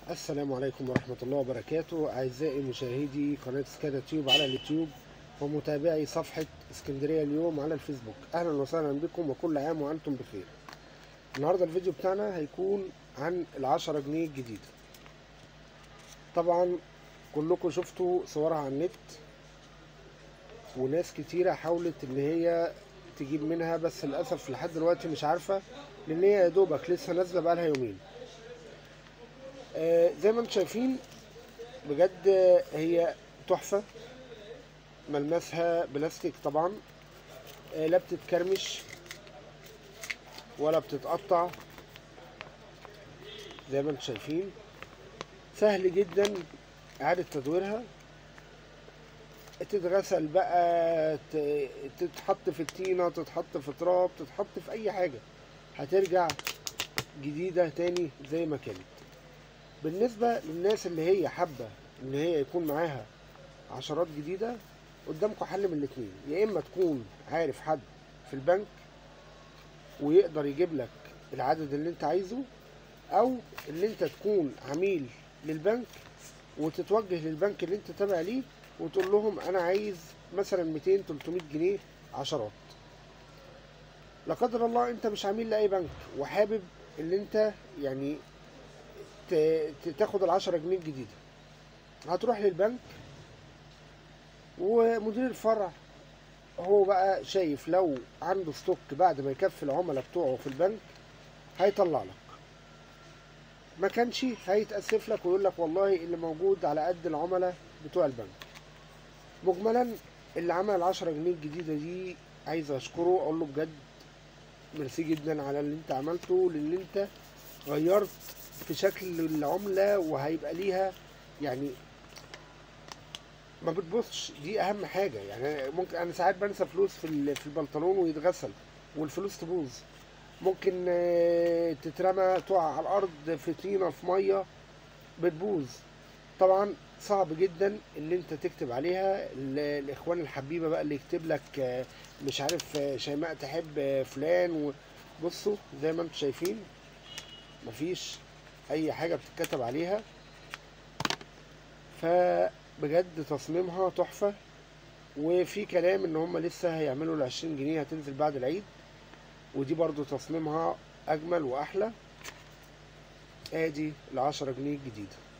السلام عليكم ورحمة الله وبركاته أعزائي مشاهدي قناة سكادا تيوب على اليوتيوب ومتابعي صفحة اسكندرية اليوم على الفيسبوك أهلا وسهلا بكم وكل عام وأنتم بخير النهاردة الفيديو بتاعنا هيكون عن العشرة جنيه الجديدة طبعا كلكم شفتوا صورها على النت وناس كتيرة حاولت إن هي تجيب منها بس للأسف لحد دلوقتي مش عارفة لأن هي يا دوبك لسه نازلة بقالها يومين آه، زي ما انتم شايفين بجد هي تحفة ملمسها بلاستيك طبعا آه، لا بتتكرمش ولا بتتقطع زي ما انتم شايفين سهل جدا اعادة تدويرها تتغسل بقى ت- تتحط في الطينة تتحط في تراب تتحط في اي حاجة هترجع جديدة تاني زي ما كانت بالنسبة للناس اللي هي حابة ان هي يكون معاها عشرات جديدة قدامكم حل من الاتنين يا اما تكون عارف حد في البنك ويقدر يجيب لك العدد اللي انت عايزه او ان انت تكون عميل للبنك وتتوجه للبنك اللي انت تابع ليه وتقول لهم انا عايز مثلا 200 300 جنيه عشرات لا قدر الله انت مش عميل لاي بنك وحابب ان انت يعني ت- ت- تاخد العشرة جنيه الجديدة هتروح للبنك ومدير الفرع هو بقى شايف لو عنده ستوك بعد ما يكفي العملاء بتوعه في البنك هيطلع لك ما كانش هيتأسف لك ويقول لك والله اللي موجود على قد العملاء بتوع البنك مجملا اللي عمل العشرة جنيه الجديدة دي عايز اشكره اقول له بجد ميرسي جدا على اللي انت عملته لان انت غيرت في شكل العملة وهيبقى ليها يعني ما بتبصش دي اهم حاجة يعني ممكن انا ساعات بنسى فلوس في ال- في البنطلون ويتغسل والفلوس تبوظ ممكن آه، تترمى تقع على الارض في طينة في مية بتبوظ طبعا صعب جدا ان انت تكتب عليها ال- الاخوان الحبيبه بقى اللي يكتب لك آه، مش عارف آه، شيماء تحب آه، فلان وبصوا زي ما انتم شايفين مفيش اي حاجه بتتكتب عليها فبجد تصميمها تحفه وفي كلام ان هم لسه هيعملوا ال 20 جنيه هتنزل بعد العيد ودي برضو تصميمها اجمل واحلى ادي ال 10 جنيه الجديده